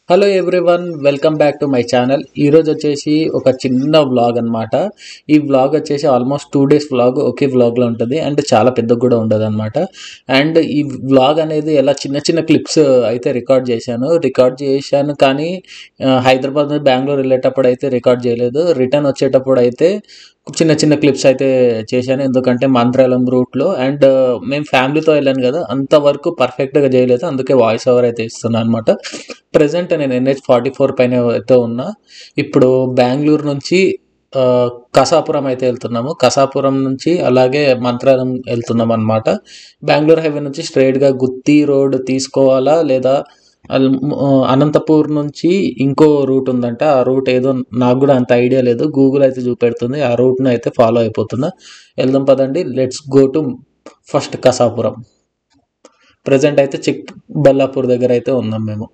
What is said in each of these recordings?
hello everyone welcome back to my channel ఈరోజు వచ్చేసి ఒక చిన్న వ్లాగ్ అన్నమాట ఈ వ్లాగ్ వచ్చేసి ఆల్మోస్ట్ టూ డేస్ వ్లాగ్ ఒకే వ్లాగ్లో ఉంటుంది అండ్ చాలా పెద్దగా కూడా ఉండదు అనమాట అండ్ ఈ వ్లాగ్ అనేది ఎలా చిన్న చిన్న క్లిప్స్ అయితే రికార్డ్ చేశాను రికార్డ్ చేశాను కానీ ఆ, హైదరాబాద్ నుంచి బెంగళూరు వెళ్ళేటప్పుడు అయితే రికార్డ్ చేయలేదు రిటర్న్ వచ్చేటప్పుడు అయితే చిన్న చిన్న క్లిప్స్ అయితే చేశాను ఎందుకంటే మంత్రాలయం రూట్లో అండ్ మేము ఫ్యామిలీతో వెళ్ళాను కదా అంతవరకు పర్ఫెక్ట్గా చేయలేదు అందుకే వాయిస్ ఓవర్ అయితే ఇస్తున్నాను అనమాట ప్రజెంట్ నేను ఎన్హెచ్ ఫార్టీ ఫోర్ పైన అయితే ఉన్నా ఇప్పుడు బెంగళూరు నుంచి ఆ, కసాపురం అయితే వెళ్తున్నాము కసాపురం నుంచి అలాగే మంత్రాలయం వెళ్తున్నాం అనమాట బెంగళూరు హైవే నుంచి స్ట్రైట్గా గుత్తి రోడ్ తీసుకోవాలా లేదా అల్- ఆ, అనంతపూర్ నుంచి ఇంకో రూట్ ఉందంట ఆ రూట్ ఏదో నాకు కూడా అంత ఐడియా లేదు గూగుల్ అయితే చూపెడుతుంది ఆ రూట్ను అయితే ఫాలో అయిపోతున్నా వెళ్దాం పదండి let's go to first Kasapuram present అయితే చిక్ బల్లాపూర్ దగ్గర అయితే ఉన్నాం మేము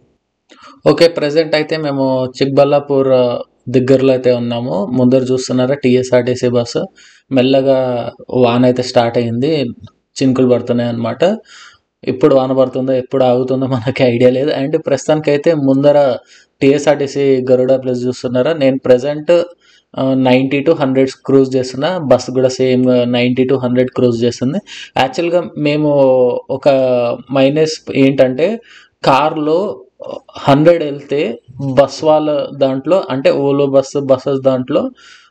ఓకే ప్రజెంట్ అయితే మేము చిక్బల్లాపూర్ ఆ, దగ్గరలో అయితే ఉన్నాము ముందర చూస్తున్నారా టీఎస్ఆర్టీసీ బస్సు మెల్లగా వాన అయితే స్టార్ట్ అయింది చినుకులు పడుతున్నాయి అన్నమాట ఎప్పుడు వాన పడుతుందో ఎప్పుడు ఆగుతుందో మనకి ఐడియా లేదు అండ్ ప్రస్తుతానికి అయితే ముందర టీఎస్ఆర్టీసీ గరుడ ప్లస్ చూస్తున్నారా నేను present ninety to hundred cruise చేస్తున్నా బస్ కూడా same ninety to hundred cruise చేస్తుంది యాక్చువల్గా మేము ఒక మైనస్ ఏంటంటే కార్లో హండ్రెడ్ వెళ్తే బస్ వాళ్ళ దాంట్లో అంటే ఓలో బస్సు బస్సెస్ దాంట్లో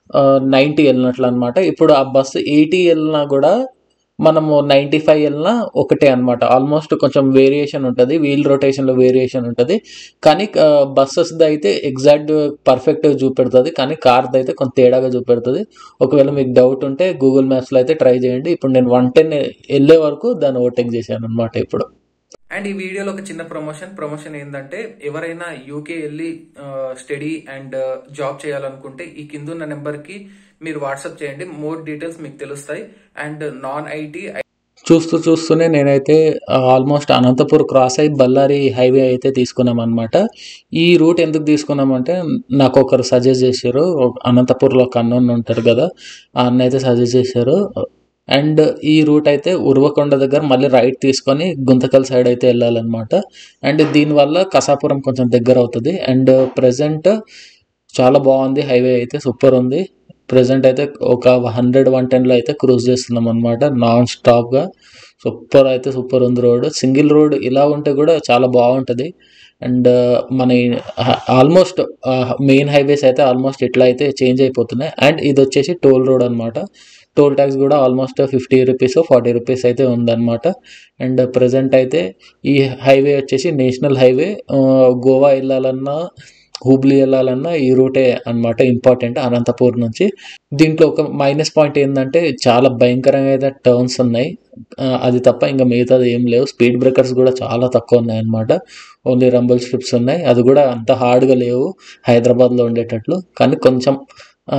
నైంటీ వెళ్ళినట్లు అనమాట ఇప్పుడు ఆ బస్సు ఎయిటీ వెళ్ళినా కూడా మనము నైంటీ ఫైవ్ వెళ్ళినా ఒకటే అనమాట ఆల్మోస్ట్ కొంచెం వేరియేషన్ ఉంటుంది వీల్ రొటేషన్లో వేరియేషన్ ఉంటుంది కానీ బస్సెస్ది అయితే ఎగ్జాక్ట్ పర్ఫెక్ట్గా చూపెడుతుంది కానీ కార్ది అయితే కొంత తేడాగా చూపెడుతుంది ఒకవేళ మీకు డౌట్ ఉంటే గూగుల్ మ్యాప్స్లో అయితే ట్రై చేయండి ఇప్పుడు నేను వన్ టెన్ వెళ్ళే వరకు దాన్ని ఓవర్టేక్ చేశాను అనమాట ఇప్పుడు అండ్ ఈ వీడియోలో ఒక చిన్న ప్రమోషన్ ప్రమోషన్ ఏంటంటే ఎవరైనా యూకే వెళ్ళి స్టడీ అండ్ జాబ్ చేయాలనుకుంటే ఈ కింద ఉన్న నెంబర్ కి మీరు వాట్సాప్ చేయండి మోర్ డీటెయిల్స్ మీకు తెలుస్తాయి అండ్ నాన్ ఐటీ చూస్తూ చూస్తూనే నేనైతే ఆల్మోస్ట్ అనంతపూర్ క్రాస్ అయ్యి బళ్ళారి హైవే అయితే తీసుకున్నాం అనమాట ఈ రూట్ ఎందుకు తీసుకున్నామంటే నాకు ఒకరు సజెస్ట్ చేశారు అనంతపూర్లో ఒక అన్న ఉంటారు కదా ఆ అన్న అయితే సజెస్ట్ చేశారు అండ్ ఈ రూట్ అయితే ఉర్వకొండ దగ్గర మళ్ళీ రైట్ తీసుకొని గుంతకల్ సైడ్ అయితే వెళ్ళాలన్నమాట అండ్ దీనివల్ల కసాపురం కొంచెం దగ్గర అవుతుంది అండ్ ప్రజెంట్ చాలా బాగుంది హైవే అయితే సూపర్ ఉంది ప్రజెంట్ అయితే ఒక హండ్రెడ్ వన్ టెన్లో అయితే క్రూజ్ చేస్తున్నాం అనమాట నాన్ స్టాప్గా సూపర్ అయితే సూపర్ ఉంది రోడ్ సింగిల్ రోడ్ ఇలా ఉంటే కూడా చాలా బాగుంటుంది అండ్ మన ఆల్మోస్ట్ మెయిన్ హైవేస్ అయితే ఆల్మోస్ట్ ఇట్లా అయితే చేంజ్ అయిపోతున్నాయి అండ్ ఇది వచ్చేసి టోల్ రోడ్ అనమాట టోల్ ట్యాక్స్ కూడా almost fifty rupees forty rupees అయితే ఉందన్నమాట అండ్ ప్రజెంట్ అయితే ఈ హైవే వచ్చేసి నేషనల్ హైవే గోవా వెళ్ళాలన్నా హూబ్లీ వెళ్ళాలన్నా ఈ రూటే అన్నమాట ఇంపార్టెంట్ అనంతపూర్ నుంచి దీంట్లో ఒక మైనస్ పాయింట్ ఏంటంటే చాలా భయంకరంగా అయితే టర్న్స్ ఉన్నాయి ఆ, అది తప్ప ఇంకా మిగతాది ఏం లేవు స్పీడ్ బ్రేకర్స్ కూడా చాలా తక్కువ ఉన్నాయి అన్నమాట ఓన్లీ రంబుల్ స్ట్రిప్స్ ఉన్నాయి అది కూడా అంత హార్డ్గా లేవు హైదరాబాద్లో ఉండేటట్లు కానీ కొంచెం ఆ,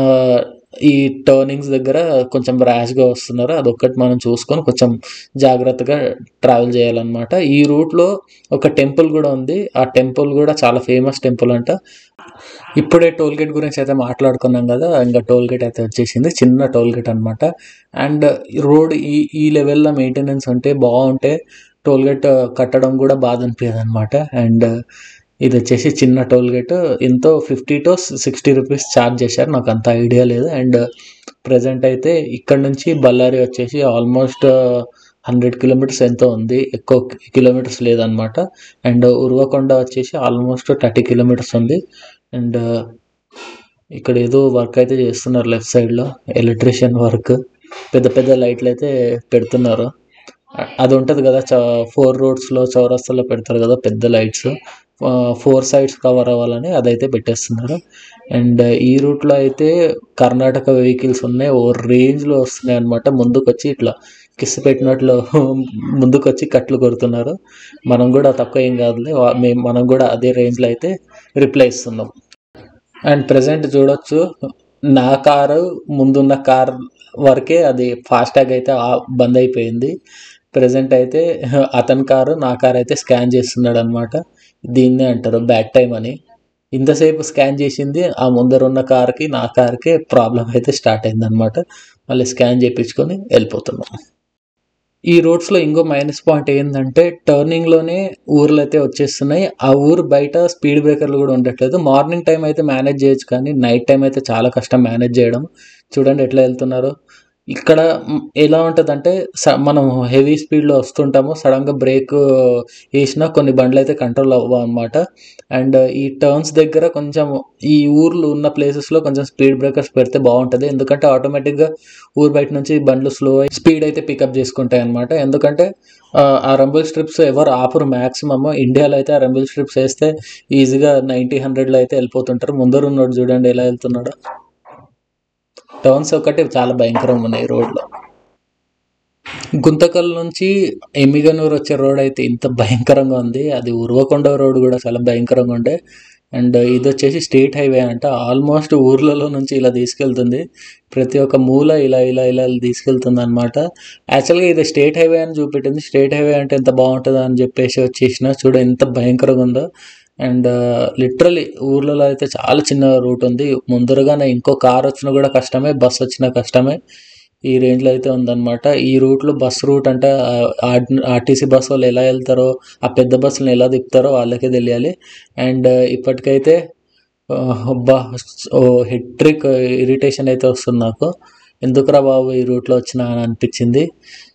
ఈ టర్నింగ్స్ దగ్గర కొంచెం ర్యాష్గా వస్తున్నారు అదొక్కటి మనం చూసుకొని కొంచెం జాగ్రత్తగా ట్రావెల్ చేయాలన్నమాట ఈ రూట్లో ఒక టెంపుల్ కూడా ఉంది ఆ టెంపుల్ కూడా చాలా ఫేమస్ టెంపుల్ అంట ఇప్పుడే టోల్ గేట్ గురించి అయితే మాట్లాడుకున్నాం కదా ఇంకా టోల్ గేట్ అయితే వచ్చేసింది చిన్న టోల్ గేట్ అనమాట అండ్ రోడ్ ఈ ఈ లెవెల్లో మెయింటెనెన్స్ ఉంటే బాగుంటే టోల్ గేట్ కట్టడం కూడా బాధ అనిపించదు అనమాట అండ్ ఇది వచ్చేసి చిన్న టోల్ గేట్ ఎంతో fifty to sixty rupees charge చేశారు నాకు అంత ఐడియా లేదు అండ్ ప్రజెంట్ అయితే ఇక్కడ నుంచి బళ్ళారి వచ్చేసి ఆల్మోస్ట్ హండ్రెడ్ కిలోమీటర్స్ ఎంతో ఉంది ఎక్కువ కిలోమీటర్స్ లేదనమాట అండ్ ఉర్వకొండ వచ్చేసి ఆల్మోస్ట్ థర్టీ కిలోమీటర్స్ ఉంది అండ్ ఇక్కడ ఏదో వర్క్ అయితే చేస్తున్నారు లెఫ్ట్ సైడ్లో ఎలక్ట్రీషియన్ వర్క్ పెద్ద పెద్ద లైట్లు అయితే పెడుతున్నారు అ- అది ఉంటుంది కదా చ ఫోర్ రోడ్స్లో చౌరస్తాలో పెడతారు కదా పెద్ద లైట్స్ ఫోర్ సైడ్స్ కవర్ అవ్వాలని అదైతే పెట్టేస్తున్నారు అండ్ ఈ రూట్లో అయితే కర్ణాటక వెహికల్స్ ఉన్నాయి ఓ రేంజ్లో వస్తున్నాయి అనమాట ముందుకు వచ్చి ఇట్లా కిస్ పెట్టినట్లు ముందుకు వచ్చి కట్లు కొడుతున్నారు మనం కూడా తక్కువ ఏం కాదులే వా- మేము మనం కూడా అదే రేంజ్లో అయితే రిప్లై ఇస్తున్నాం అండ్ ప్రజెంట్ చూడొచ్చు నా కారు ముందున్న కార్ వరకే అది ఫాస్టాగ్ అయితే ఆ- బంద్ అయిపోయింది ప్రజెంట్ అయితే అతని కారు నా కారు అయితే స్కాన్ చేస్తున్నాడు అనమాట దీన్నే అంటారు బ్యాక్ టైం అని ఇంతసేపు స్కాన్ చేసింది ఆ ముందర ఉన్న కార్కి నా కార్కే ప్రాబ్లం అయితే స్టార్ట్ అయింది అనమాట మళ్ళీ స్కాన్ చేయించుకొని వెళ్ళిపోతున్నాం ఈ రోడ్స్లో ఇంకో మైనస్ పాయింట్ ఏంటంటే టర్నింగ్లోనే ఊర్లు అయితే వచ్చేస్తున్నాయి ఆ ఊరు బయట స్పీడ్ బ్రేకర్లు కూడా ఉండట్లేదు మార్నింగ్ టైం అయితే మేనేజ్ చేయొచ్చు కానీ నైట్ టైం అయితే చాలా కష్టం మేనేజ్ చేయడం చూడండి ఎట్లా వెళ్తున్నారు ఇక్కడ మ్, ఎలా ఉంటుందంటే స- మనం హెవీ స్పీడ్లో వస్తుంటాము సడన్గా బ్రేక్ వేసినా కొన్ని బండ్లు అయితే కంట్రోల్ అవ్వవు అనమాట అండ్ ఈ టర్న్స్ దగ్గర కొంచెం ఈ ఊర్లు ఉన్న ప్లేసెస్లో కొంచెం స్పీడ్ బ్రేకర్స్ పెడితే బాగుంటుంది ఎందుకంటే ఆటోమేటిక్గా ఊరు బయట నుంచి బండ్లు స్లో అయి స్పీడ్ అయితే పికప్ చేసుకుంటాయి అనమాట ఎందుకంటే ఆ, ఆ రంబుల్ స్ట్రిప్స్ ఎవరు ఆపరు మ్యాక్సిమమ్ ఇండియాలో అయితే ఆ రంబుల్ స్ట్రిప్స్ వేస్తే ఈజీగా నైంటీ హండ్రెడ్లో అయితే వెళ్ళిపోతుంటారు ముందర ఉన్నాడు చూడండి ఎలా వెళ్తున్నాడో టర్న్స్ ఒకటి చాలా భయంకరంగా ఉన్నాయి రోడ్లో గుంతకల్ నుంచి ఎమ్మిగనూరు వచ్చే రోడ్ అయితే ఇంత భయంకరంగా ఉంది అది ఉర్వకొండ రోడ్ కూడా చాలా భయంకరంగా ఉండే అండ్ ఇది వచ్చేసి స్టేట్ హైవే అంట ఆల్మోస్ట్ ఊర్లలో నుంచి ఇలా తీసుకెళ్తుంది ప్రతి ఒక్క మూల ఇలా ఇలా ఇలా తీసుకెళ్తుంది అనమాట యాక్చువల్గా ఇది స్టేట్ హైవే అని చూపెట్టింది స్టేట్ హైవే అంటే ఎంత బాగుంటుందో అని చెప్పేసి వచ్చేసిన చూడ ఎంత భయంకరంగా ఉందో అండ్ లిటరలీ ఊర్లలో అయితే చాలా చిన్న రూట్ ఉంది ముందరగానే ఇంకో కార్ వచ్చినా కూడా కష్టమే బస్ వచ్చినా కష్టమే ఈ రేంజ్లో అయితే ఉందన్నమాట ఈ రూట్లో బస్ రూట్ అంటే ఆర్టీసీ బస్ వాళ్ళు ఎలా వెళ్తారో ఆ పెద్ద బస్సులను ఎలా తిప్పుతారో వాళ్ళకే తెలియాలి అండ్ ఇప్పటికైతే ఆ, అబ్బా ఓ హెట్రిక్ ఇరిటేషన్ అయితే వస్తుంది నాకు ఎందుకురా బాబు ఈ రూట్లో వచ్చినా అని అనిపించింది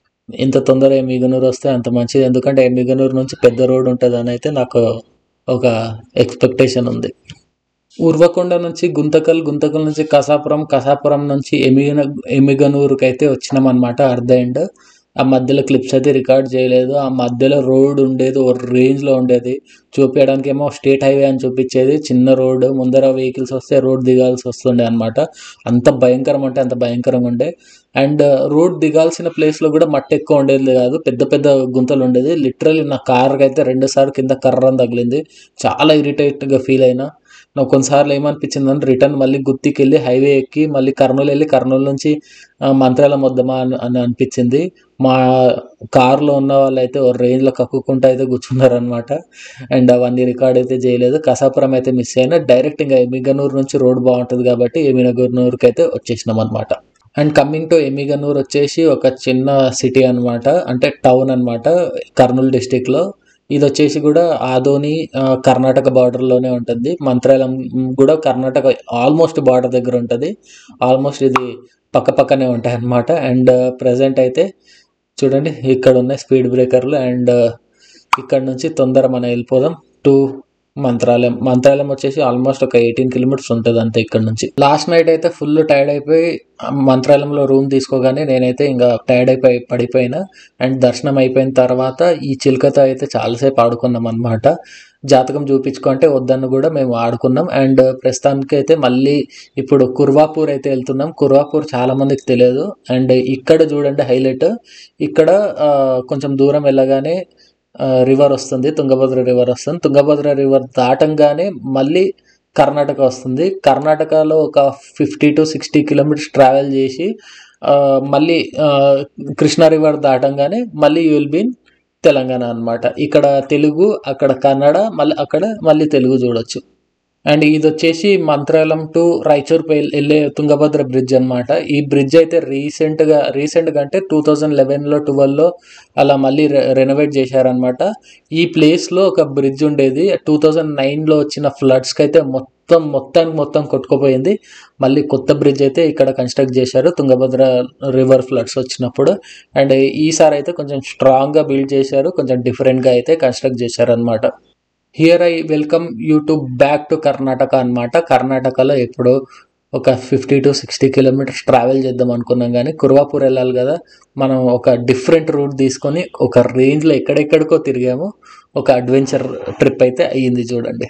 ఇంత తొందరగా ఎమ్మిగనూరు వస్తే అంత మంచిది ఎందుకంటే ఎమ్మిగనూరు నుంచి పెద్ద రోడ్ ఉంటుంది అని అయితే నాకు ఒక ఎక్స్పెక్టేషన్ ఉంది ఉర్వకొండ నుంచి గుంతకల్ గుంతకల్ నుంచి కసాపురం కసాపురం నుంచి ఎమిగన ఎమిగనూరుకి అయితే వచ్చినాం అనమాట అర్ధ ఎండ్ ఆ మధ్యలో క్లిప్స్ అయితే రికార్డ్ చేయలేదు ఆ మధ్యలో రోడ్ ఉండేది ఓ రేంజ్లో ఉండేది చూపించడానికి ఏమో స్టేట్ హైవే అని చూపించేది చిన్న రోడ్ ముందర వెహికల్స్ వస్తే రోడ్ దిగాల్సి వస్తుండే అనమాట అంత భయంకరం అంటే అంత భయంకరంగా ఉండే అండ్ రోడ్ దిగాల్సిన ప్లేస్లో కూడా మట్టి ఎక్కువ ఉండేది కాదు పెద్ద పెద్ద గుంతలు ఉండేది లిటరల్లీ నా కార్కి అయితే రెండు సార్లు కింద కర్రని తగిలింది చాలా ఇరిటేట్గా ఫీల్ అయినా నాకు కొన్నిసార్లు ఏమనిపించింది అంటే రిటర్న్ మళ్ళీ గుత్తికి వెళ్ళి హైవే ఎక్కి మళ్ళీ కర్నూలు వెళ్ళి కర్నూలు నుంచి ఆ, మంత్రాలయం వద్దామా అని అని అనిపించింది మా కార్లో ఉన్న వాళ్ళు అయితే ఓ రేంజ్లో కక్కుకుంటూ అయితే కూర్చున్నారనమాట అండ్ అవన్నీ రికార్డ్ అయితే చేయలేదు కసాపురం అయితే మిస్ అయినా డైరెక్ట్ ఇంకా ఎమిగనూరు నుంచి రోడ్ బాగుంటుంది కాబట్టి ఎమిగనూరుకి అయితే వచ్చేసినాం అనమాట అండ్ కమింగ్ టు ఎమిగనూర్ వచ్చేసి ఒక చిన్న సిటీ అన్నమాట అంటే టౌన్ అన్నమాట కర్నూలు డిస్టిక్లో ఇది వచ్చేసి కూడా ఆదోని ఆ, కర్ణాటక బార్డర్లోనే ఉంటుంది మంత్రాలయం కూడా కర్ణాటక ఆల్మోస్ట్ బార్డర్ దగ్గర ఉంటుంది ఆల్మోస్ట్ ఇది పక్క పక్కనే ఉంటాయి అన్నమాట అండ్ ప్రజెంట్ అయితే చూడండి ఇక్కడ ఉన్నాయి స్పీడ్ బ్రేకర్లు అండ్ ఇక్కడ నుంచి తొందర మనం వెళ్ళిపోదాం టు మంత్రాలయం మంత్రాలయం వచ్చేసి ఆల్మోస్ట్ ఒక ఎయిటీన్ కిలోమీటర్స్ ఉంటుంది అంతే ఇక్కడ నుంచి లాస్ట్ నైట్ అయితే ఫుల్ టైర్డ్ అయిపోయి ఆ మంత్రాలయంలో రూమ్ తీసుకోగానే నేనైతే ఇంకా టైర్డ్ అయిపోయి పడిపోయినా అండ్ దర్శనం అయిపోయిన తర్వాత ఈ చిలుకతో అయితే చాలాసేపు ఆడుకున్నాం అనమాట జాతకం చూపించుకుంటే వద్దನ್ನು కూడా మేము ఆడుకున్నాం అండ్ ప్రస్తుతానికి అయితే మళ్ళీ ఇప్పుడు కుర్వాపూర్ అయితే వెళ్తున్నాం కుర్వాపూర్ చాలా మందికి తెలియదు అండ్ ఇక్కడ చూడండి హైలైట్ ఇక్కడ ఆ, కొంచెం దూరం వెళ్ళగానే రివర్ వస్తుంది తుంగభద్ర రివర్ వస్తుంది తుంగభద్ర రివర్ దాటంగానే మళ్ళీ కర్ణాటక వస్తుంది కర్ణాటకలో ఒక fifty to sixty kilometres travel చేసి ఆ, మళ్ళీ ఆ, కృష్ణా రివర్ దాటంగానే మళ్ళీ యూ విల్ బీన్ తెలంగాణ అన్నమాట ఇక్కడ తెలుగు అక్కడ కన్నడ మళ్ళీ అక్కడ మళ్ళీ తెలుగు చూడొచ్చు అండ్ ఇది వచ్చేసి మంత్రాలయం టు రాయచూర్ పై- వెళ్ళే తుంగభద్ర బ్రిడ్జ్ అన్నమాట ఈ బ్రిడ్జ్ అయితే రీసెంట్గా రీసెంట్గా అంటే టూ థౌజండ్ లెవెన్లో ట్వెల్వ్లో అలా మళ్ళీ రెనోవేట్ చేశారనమాట ఈ ప్లేస్లో ఒక బ్రిడ్జ్ ఉండేది టూ థౌజండ్ నైన్లో వచ్చిన ఫ్లడ్స్కి అయితే మొత్తం మొత్తానికి మొత్తం కొట్టుకుపోయింది మళ్ళీ కొత్త బ్రిడ్జ్ అయితే ఇక్కడ కన్స్ట్రక్ట్ చేశారు తుంగభద్ర రివర్ ఫ్లడ్స్ వచ్చినప్పుడు అండ్ ఈసారి అయితే కొంచెం స్ట్రాంగ్గా బిల్డ్ చేశారు కొంచెం డిఫరెంట్గా అయితే కన్స్ట్రక్ట్ చేశారు అనమాట here I welcome you to back to Karnataka అన్నమాట కర్ణాటకలో ఎప్పుడు ఒక fifty to sixty kilometres travel చేద్దాం అనుకున్నాం కానీ కుర్వాపూర్ వెళ్ళాలి కదా మనం ఒక డిఫరెంట్ రూట్ తీసుకొని ఒక రేంజ్లో ఎక్కడెక్కడికో తిరిగాము ఒక అడ్వెంచర్ ట్రిప్ అయితే అయ్యింది చూడండి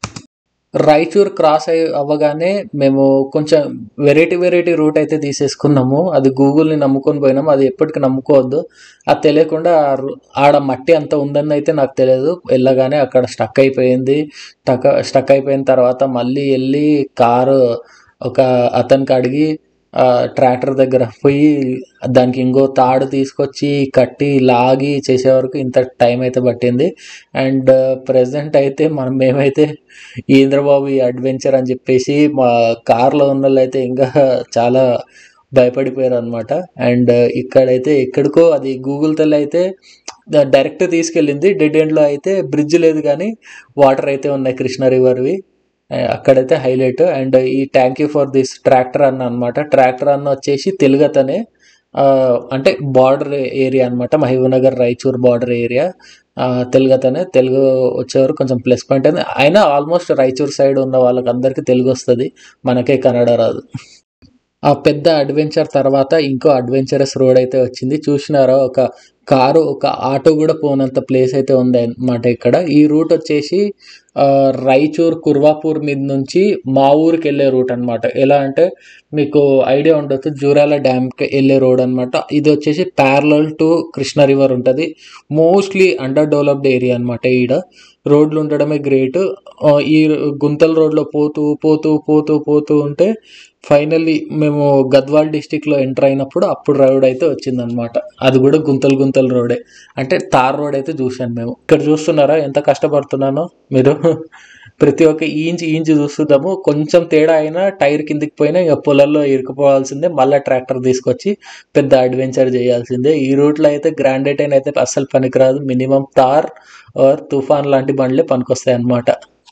రాయచూర్ క్రాస్ అయ్యి అవ్వగానే మేము కొంచెం వెరైటీ వెరైటీ రూట్ అయితే తీసేసుకున్నాము అది గూగుల్ని నమ్ముకొని పోయినాము అది ఎప్పటికీ నమ్ముకోవద్దు అది తెలియకుండా ఆ రు- ఆడ మట్టి అంత ఉందని అయితే నాకు తెలియదు వెళ్ళగానే అక్కడ స్టక్ అయిపోయింది స్టక్ స్టక్ అయిపోయిన తర్వాత మళ్ళీ వెళ్ళి కారు ఒక అతనికి అడిగి ఆ, ట్రాక్టర్ దగ్గర పోయి దానికి ఇంకో తాడు తీసుకొచ్చి కట్టి లాగి చేసే వరకు ఇంత టైం అయితే పట్టింది అండ్ ప్రజెంట్ అయితే మనం మేమైతే ఇంద్రబాబు ఈ అడ్వెంచర్ అని చెప్పేసి మా కార్లో ఉన్న వాళ్ళు అయితే ఇంకా చాలా భయపడిపోయారు అనమాట అండ్ ఇక్కడైతే ఎక్కడికో అది గూగుల్ తల్లి అయితే డైరెక్ట్ తీసుకెళ్ళింది డెడ్ ఎండ్లో అయితే బ్రిడ్జ్ లేదు కానీ వాటర్ అయితే ఉన్నాయి కృష్ణ రివర్వి అక్కడైతే హైలైట్ అండ్ ఈ thank you for this tractor అన్న అనమాట ట్రాక్టర్ అన్న వచ్చేసి తెలుగతనే ఆ, అంటే బార్డర్ ఏరియా అనమాట మహబూబ్నగర్ రాయచూర్ బార్డర్ ఏరియా తెలుగతనే తెలుగు వచ్చేవారు కొంచెం ప్లస్ పాయింట్ అని అయినా ఆల్మోస్ట్ రాయచూర్ సైడ్ ఉన్న వాళ్ళకి అందరికీ తెలుగు వస్తుంది మనకే కన్నడ రాదు ఆ పెద్ద అడ్వెంచర్ తర్వాత ఇంకో అడ్వెంచరస్ రోడ్ అయితే వచ్చింది చూసినారా ఒక కారు ఒక ఆటో కూడా పోనంత ప్లేస్ అయితే ఉంది అన్నమాట ఇక్కడ ఈ రూట్ వచ్చేసి ఆ, రాయచూర్ కుర్వాపూర్ మీద నుంచి మా ఊరికి వెళ్ళే రూట్ అన్నమాట ఎలా అంటే మీకు ఐడియా ఉండొచ్చు జూరాల డ్యామ్కి వెళ్ళే రోడ్ అన్నమాట ఇది వచ్చేసి ప్యారలల్ టు కృష్ణ రివర్ ఉంటుంది మోస్ట్లీ అండర్ డెవలప్డ్ ఏరియా అన్నమాట ఈడ రోడ్లు ఉండడమే గ్రేట్ ఈ గుంతల రోడ్లో పోతూ పోతూ పోతూ పోతూ ఉంటే ఫైనల్లీ మేము గద్వాల్ డిస్టిక్లో ఎంటర్ అయినప్పుడు అప్పుడు రోడ్ అయితే వచ్చిందనమాట అది కూడా గుంతలు గుంతల రోడే అంటే తార్ రోడ్ అయితే చూశాను మేము ఇక్కడ చూస్తున్నారా ఎంత కష్టపడుతున్నానో మీరు ప్రతి ఒక్క ఇంచ్ ఇంచ్ చూస్తున్నాము కొంచెం తేడా అయినా టైర్ కిందికి పోయినా ఇక పొలంలో ఇరుకుపోవాల్సిందే మళ్ళీ ట్రాక్టర్ తీసుకొచ్చి పెద్ద అడ్వెంచర్ చేయాల్సిందే ఈ రూట్లో అయితే గ్రాండెడ్ అయిన అయితే అస్సలు పనికిరాదు మినిమం తార్ ఆర్ తుఫాన్ లాంటి బండ్లే పనికొస్తాయి అన్నమాట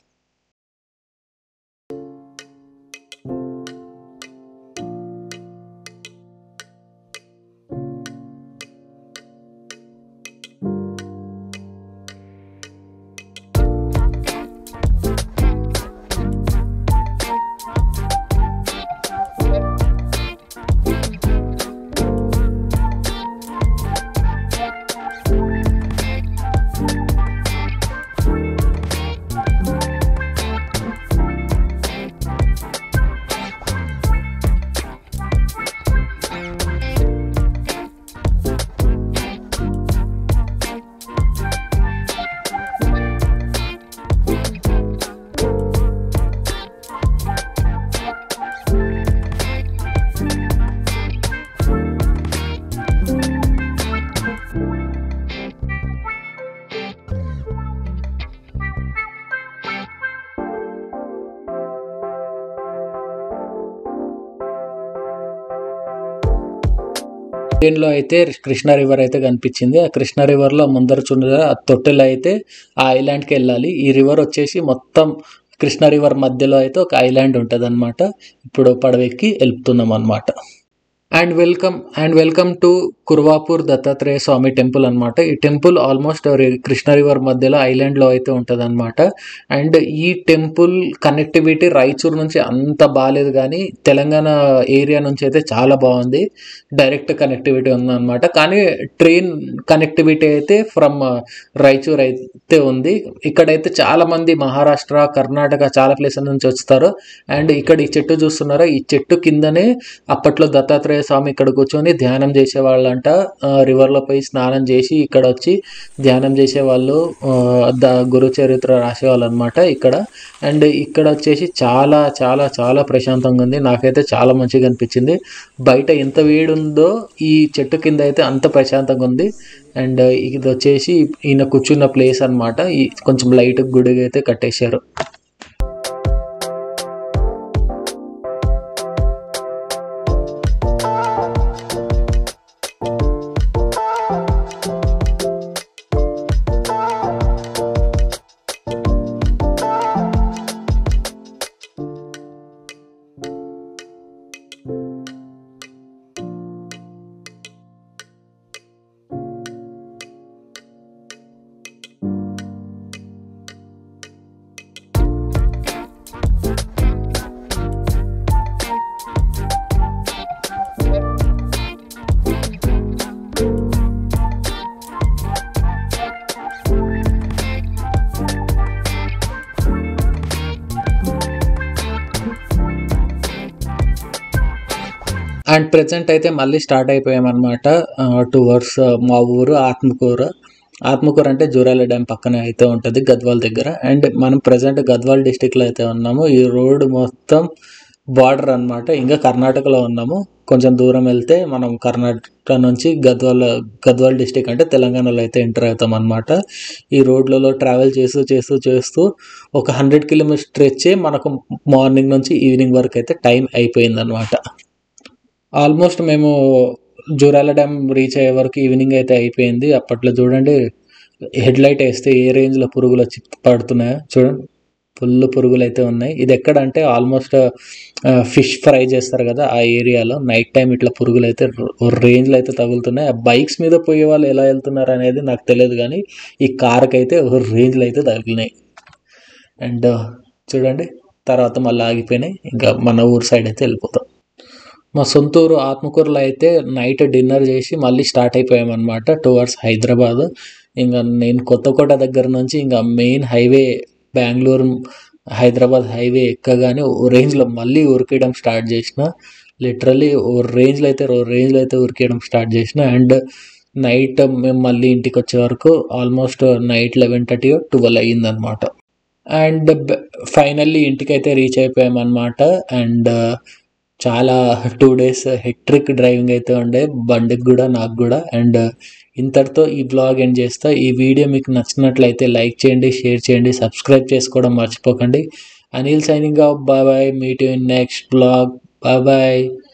దీనిలో అయితే కృష్ణ రివర్ అయితే కనిపించింది ఆ కృష్ణ రివర్లో ముందర చూడ ఆ తొట్టెలో అయితే ఆ ఐలాండ్కి వెళ్ళాలి ఈ రివర్ వచ్చేసి మొత్తం కృష్ణ రివర్ మధ్యలో అయితే ఒక ఐలాండ్ ఉంటుంది ఇప్పుడు పడవెక్కి వెళ్తున్నాం అనమాట and welcome and welcome to Kuruvapur Dattatreya Swami temple అన్నమాట ఈ టెంపుల్ ఆల్మోస్ట్ కృష్ణ రివర్ మధ్యలో ఐలాండ్లో అయితే ఉంటుంది అనమాట అండ్ ఈ టెంపుల్ కనెక్టివిటీ రాయచూర్ నుంచి అంత బాగాలేదు కానీ తెలంగాణ ఏరియా నుంచి అయితే చాలా బాగుంది డైరెక్ట్ కనెక్టివిటీ ఉందన్నమాట కానీ ట్రైన్ కనెక్టివిటీ అయితే ఫ్రమ్ రాయచూర్ అయితే ఉంది ఇక్కడైతే చాలా మంది మహారాష్ట్ర కర్ణాటక చాలా ప్లేసెస్ నుంచి వస్తారు అండ్ ఇక్కడ ఈ చెట్టు చూస్తున్నారా ఈ చెట్టు కిందనే అప్పట్లో దత్తాత్రేయ స్వామి ఇక్కడ కూర్చొని ధ్యానం చేసేవాళ్ళంట ఆ, రివర్లో పోయి స్నానం చేసి ఇక్కడ వచ్చి ధ్యానం చేసేవాళ్ళు ఆ, ద గురు చరిత్ర రాసేవాళ్ళు అనమాట ఇక్కడ అండ్ ఇక్కడ వచ్చేసి చాలా చాలా చాలా ప్రశాంతంగా ఉంది నాకైతే చాలా మంచిగా అనిపించింది బయట ఎంత వేడి ఉందో ఈ చెట్టు కింద అయితే అంత ప్రశాంతంగా ఉంది అండ్ ఇది వచ్చేసి ఈయన కూర్చున్న ప్లేస్ అన్నమాట ఈ కొంచెం లైట్ గుడిగా అయితే కట్టేశారు అండ్ ప్రజెంట్ అయితే మళ్ళీ స్టార్ట్ అయిపోయామన్నమాట టూ అవర్స్ మా ఊరు ఆత్మకూరు ఆత్మకూరు అంటే జూరాల డ్యామ్ పక్కనే అయితే ఉంటుంది గద్వాల్ దగ్గర అండ్ మనం ప్రజెంట్ గద్వాల్ డిస్టిక్లో అయితే ఉన్నాము ఈ రోడ్ మొత్తం బార్డర్ అన్నమాట ఇంకా కర్ణాటకలో ఉన్నాము కొంచెం దూరం వెళ్తే మనం కర్ణాటక నుంచి గద్వాల్ గద్వాల్ డిస్టిక్ అంటే తెలంగాణలో అయితే ఎంటర్ అవుతాం అనమాట ఈ రోడ్లలో ట్రావెల్ చేస్తూ చేస్తూ చేస్తూ ఒక హండ్రెడ్ కిలోమీటర్ స్ట్రెచ్ మనకు మార్నింగ్ నుంచి ఈవినింగ్ వరకు అయితే టైం అయిపోయింది అనమాట ఆల్మోస్ట్ మేము జూరాల డ్యామ్ రీచ్ అయ్యే వరకు ఈవినింగ్ అయితే అయిపోయింది అప్పట్లో చూడండి హెడ్ లైట్ వేస్తే ఏ రేంజ్లో పురుగులు వచ్చి పడుతున్నాయో చూడండి ఫుల్ పురుగులు అయితే ఉన్నాయి ఇది ఎక్కడ అంటే ఆల్మోస్ట్ ఫిష్ ఫ్రై చేస్తారు కదా ఆ ఏరియాలో నైట్ టైం ఇట్లా పురుగులు అయితే రేంజ్లో అయితే తగులుతున్నాయి ఆ బైక్స్ మీద పోయే వాళ్ళు ఎలా వెళ్తున్నారు అనేది నాకు తెలియదు కానీ ఈ కార్కి అయితే ఒక రేంజ్లో అయితే తగిలినాయి అండ్ చూడండి తర్వాత మళ్ళీ ఆగిపోయినాయి ఇంకా మన ఊరు సైడ్ అయితే వెళ్ళిపోతాం మా సొంత ఊరు ఆత్మకూరులో అయితే నైట్ డిన్నర్ చేసి మళ్ళీ స్టార్ట్ అయిపోయామన్నమాట టువర్డ్స్ హైదరాబాద్ ఇంకా నేను కొత్తకోట దగ్గర నుంచి ఇంకా main highway Bengaluru Hyderabad highway ఎక్కగానే ఓ రేంజ్లో మళ్ళీ ఉరికేయడం స్టార్ట్ చేసిన లిటరల్లీ ఓ రేంజ్లో అయితే ఓ రేంజ్లో అయితే ఉరికేయడం స్టార్ట్ చేసిన అండ్ నైట్ మేము మళ్ళీ ఇంటికి వచ్చే వరకు almost night eleven thirty twelve అయ్యిందనమాట అండ్ ఫైనల్లీ ఇంటికైతే రీచ్ అయిపోయామన్నమాట అండ్ చాలా టూ డేస్ హెక్ట్రిక్ డ్రైవింగ్ అయితే ఉండే బండికి కూడా నాకు కూడా అండ్ ఇంతటితో ఈ బ్లాగ్ ఎండ్ చేస్తా ఈ వీడియో మీకు నచ్చినట్లయితే లైక్ చేయండి షేర్ చేయండి సబ్స్క్రైబ్ చేసుకోవడం మర్చిపోకండి Anil signing off bye bye meet you in next vlog bye bye